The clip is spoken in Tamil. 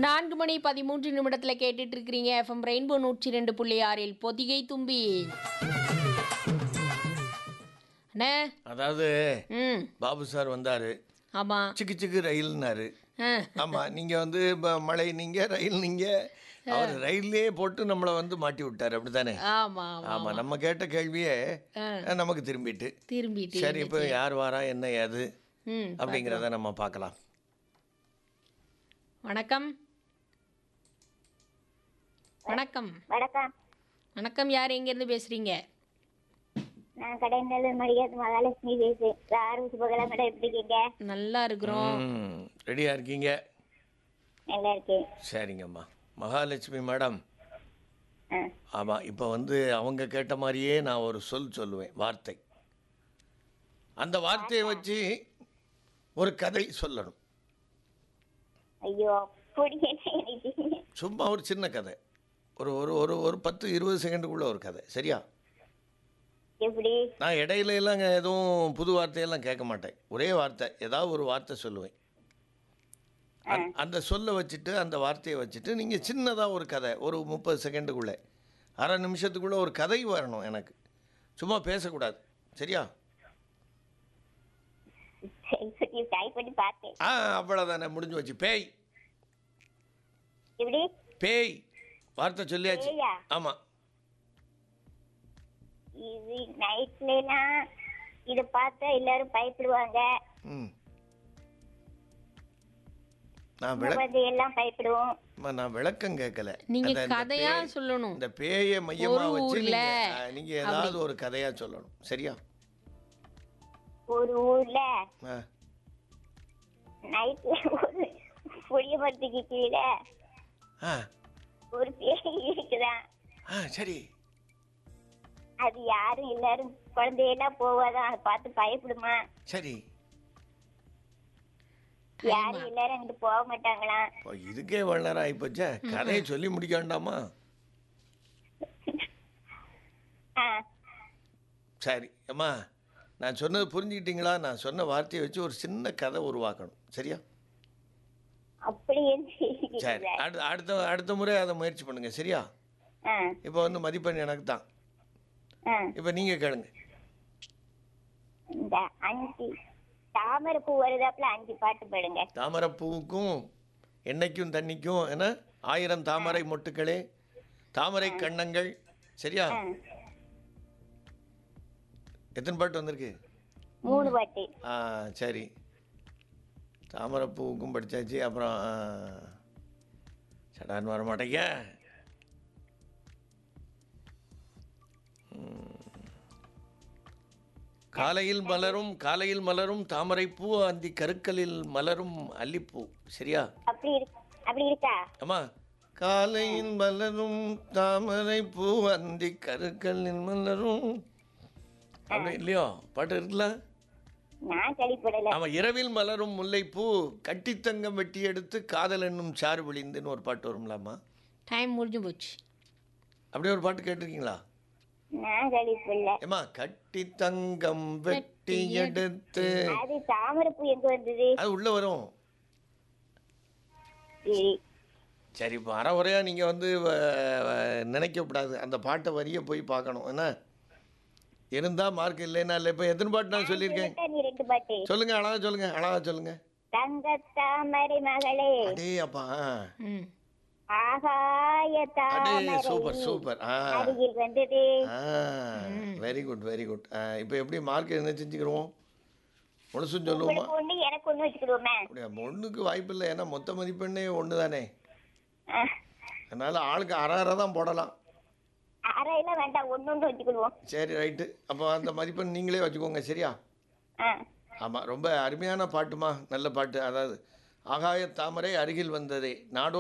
நான்கு மணி பதிமூன்று நிமிடத்தில் கேட்டுட்டு இருக்கிறீங்க எஃப்எம் ரெயின்போ நூற்றி ரெண்டு புள்ளி ஆறில் பொதிகை தும்பி அண்ணே அதாவது ம் பாபு சார் வந்தார் ஆமாம் சிக்கு சிக்கு ரயில்னாரு ஆ ஆமாம் நீங்கள் வந்து ப- மழை நீங்கள் ரயில் நீங்கள் அவர் ரயிலே போட்டு நம்மளை வந்து மாட்டி விட்டார் அப்படி தானே ஆமாம் ஆமாம் நம்ம கேட்ட கேள்வியே ஆ. நமக்கு திரும்பிட்டு திரும்பிட்டு சரி இப்போ யார் வாரா என்ன ஏது ம் அப்படிங்கிறத நம்ம பார்க்கலாம் வணக்கம் வணக்கம் வணக்கம் வணக்கம் யார் எங்கேருந்து பேசுகிறீங்க நான் கடைநல்லூர் மடிகாத்து மகாலட்சுமி பேசுறேன் ஆறு சுபகலா மேடம் எப்படி இருக்கீங்க நல்லா இருக்கிறோம் ம் ரெடியாக இருக்கீங்க நல்லா இருக்கேன் சரிங்கம்மா மகாலட்சுமி மேடம் ஆ ஆமாம் இப்போ வந்து அவங்க கேட்ட மாதிரியே நான் ஒரு சொல் சொல்லுவேன் வார்த்தை அந்த வார்த்தையை வச்சு ஒரு கதை சொல்லணும் ஐயோ அப்படி என்ன எனக்கு சும்மா ஒரு சின்ன கதை ஒரு ஒரு ஒரு ஒரு பத்து இருபது செகண்டுக்குள்ள ஒரு கதை சரியா எப்படி நான் இடையில எல்லாம் அங்க எதுவும் புது வார்த்தையெல்லாம் கேட்க மாட்டேன் ஒரே வார்த்தை ஏதாவது ஒரு வார்த்தை சொல்லுவேன் அந்த- அந்த சொல்லை வச்சுட்டு அந்த வார்த்தையை வச்சுட்டு நீங்கள் சின்னதாக ஒரு கதை ஒரு முப்பது செகண்டுக்குள்ளே அரை நிமிஷத்துக்குள்ளே ஒரு கதை வரணும் எனக்கு சும்மா பேசக்கூடாது சரியா சரி ட்ரை பண்ணி பார்த்தேன் ஆ அவ்வளோதானே முடிஞ்சு வச்சு பேய் எப்படி பேய் வார்த்தை சொல்லியாச்சு பேயா? ஆமாம் இது நைட்லாம் இதை பார்த்தா எல்லாரும் பயப்படுவாங்க ம் நான் இந்த விள வந்து எல்லாம் பயப்படுவோம் அம்மா, நான் விளக்கம் கேட்கல நீங்க அந்த- இந்த கதையா பேய்- சொல்லணும் இந்த பேயை மையமா ஒரு வச்சு ஊர்ல நீங்க ஆ, நீங்க ஏதாவது ஒரு கதையா சொல்லணும் சரியா ஒரு ஊர்ல ஆ, நைட்ல ஒரு புளிய மரத்துக்கு கீழே ஆ ஒரு பேய் இருக்குதான் ஆ சரி அது யாரும் எல்லாரும் குழந்தையெல்லாம் போவாதான் அதை பார்த்து பயப்படுமா சரி யாரும் எல்லாரும் அங்கிட்டு போக மாட்டாங்களாம் இப்போ இதுக்கே இவ்வளவு நேரம் ஆகிப்போச்சே கதையை சொல்லி முடிக்க வேண்டாமா ஆ சரி அம்மா நான் சொன்னது புரிஞ்சுக்கிட்டீங்களா நான் சொன்ன வார்த்தையை வச்சு ஒரு சின்ன கதை உருவாக்கணும் சரியா அப்படி சரி என்ன அடுத்த அடுத்த அடுத்த முறை அதை முயற்சி பண்ணுங்க சரியா ஆ இப்போ வந்து மதிப்பெண் எனக்கு தான் ஆ இப்போ நீங்கள் கேளுங்க இந்த அஞ்சு தாமரை பூ வருதாப்புல அஞ்சு பாட்டு பாடுங்க தாமரைப்பூவுக்கும் எண்ணெய்க்கும் தண்ணிக்கும் என்ன ஆயிரம் தாமரை மொட்டுக்களே தாமரை கண்ணங்கள் சரியா ஆ எத்தனை பாட்டு வந்திருக்கு மூணு பாட்டு ஆ சரி தாமரைப்பூவுக்கும் படித்தாச்சு அப்புறம் ஆ, சடான்னு வர மாட்டேங்க ம். காலையில் மலரும் காலையில் மலரும் தாமரைப்பூ அந்தி கருக்களில் மலரும் அல்லிப்பூ சரியா அப்படி இருக்கு அப்படி இருக்கா அம்மா காலையில் மலரும் தாமரை பூ அந்தி கருக்களில் மலரும் அப்படி இல்லையோ பாட்டு இருக்குல்ல நான் கழிப்படல ஆமா இரவில் மலரும் முல்லைப்பூ கட்டித்தங்கம் வெட்டி எடுத்து காதல் என்னும் சாறு விழிந்துன்னு ஒரு பாட்டு வரும்லாமா டைம் முடிஞ்சு போச்சு அப்படியே ஒரு பாட்டு கேட்டிருக்கீங்களா நான் கழிப்படல ஏமா கட்டி தங்கம் வெட்டி எடுத்து அது தாமரை பூ எங்க வந்தது அது உள்ள வரும் சரி சரி இப்போ அறகுறையா நீங்கள் வந்து நினைக்கக்கூடாது அந்த பாட்டை வரிய போய் பார்க்கணும் என்ன இருந்தால் மார்க் இல்லைன்னா இல்லை இப்போ எத்தனை பாட்டு நான் சொல்லியிருக்கேன் சொல்லிட்டா நீ ரெண்டு பாட்டு சொல்லுங்க அழகா சொல்லுங்க அழகா சொல்லுங்க தங்க தாமரை மகளே அடே அப்பா ம் ஆகாய அடே தாமரை சூப்பர் சூப்பர் ஆ அருகில் வந்தது ஆ வெரி குட் வெரி குட் இப்போ எப்படி மார்க் என்ன செஞ்சுக்கிறோம் முழுசும் சொல்லுவோமா உங்களுக்கு ஒண்ணு எனக்கு ஒண்ணு வச்சுக்கிடுவோமே அப்படியா ஒன்றுக்கு வாய்ப்பு இல்லை ஏன்னா மொத்த மதிப்பெண்ணே ஒன்று தானே ஆ. அதனால் ஆளுக்கு அரை அரை தான் போடலாம் அரையெல்லாம் வேண்டாம் ஒண்ணு ஒண்ணு வச்சுக்கிடுவோம் சரி ரைட்டு அப்போ அந்த மதிப்பெண் நீங்களே வச்சுக்கோங்க சரியா ஆ ஆமாம் ரொம்ப அருமையான பாட்டுமா நல்ல பாட்டு அதாவது ஆகாய தாமரை அருகில் வந்ததே நாடோ